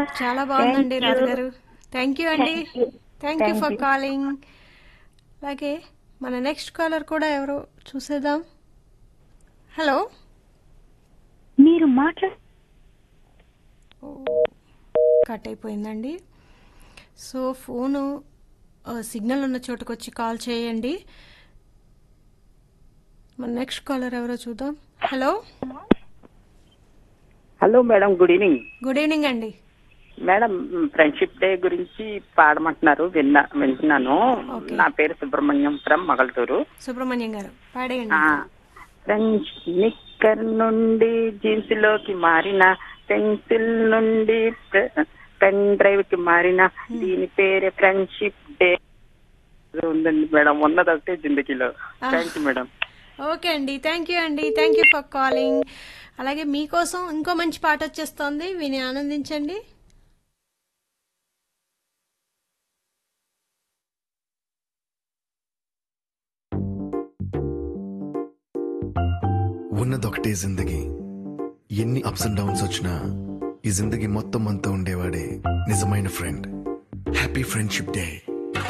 చాలా బాగుందండి Thank you. Radha garu thank you అండి Thank you. Thank you Thank for you. Calling అలాగే మన నెక్స్ట్ కాలర్ కూడా ఎవరో చూసేద్దాం హలో మీరు మాట్లా కట్ అయిపోయిందండి సో ఫోను ఆ, సిగ్నల్ ఉన్న చోటుకు వచ్చి కాల్ చేయండి మన నెక్స్ట్ కాలర్ ఎవరో చూద్దాం hello hello madam good evening good evening అండి మేడం ఫ్రెండ్షిప్ డే గురించి పాడమంటున్నారు విన్నా వింటున్నాను Okay. నా పేరు సుబ్రహ్మణ్యం ఫ్రమ్ మగల్తూరు సుబ్రహ్మణ్యం గారు పాడేయండి ఫ్రెండ్స్ నిక్కర్ నుండి జీన్స్ లోకి మారిన పెన్సిల్ నుండి పెన్ డ్రైవ్ కి మారిన దీని పేరే ఫ్రెండ్షిప్ డే ఉందండి మేడం ఉన్నదొకటే జిందగీలో థ్యాంక్ యూ మేడం ఓకే అండి థ్యాంక్ యూ అండి థ్యాంక్ యూ ఫర్ కాలింగ్ అలాగే మీకోసం ఇంకో మంచి పాట వచ్చేస్తోంది విని ఆనందించండి ఉన్నదొకటే జిందగీ ఎన్ని అప్స్ అండ్ డౌన్స్ వచ్చినా ఈ జిందగీ మొత్తం అంతా ఉండేవాడే నిజమైన ఫ్రెండ్ హ్యాపీ ఫ్రెండ్షిప్ డే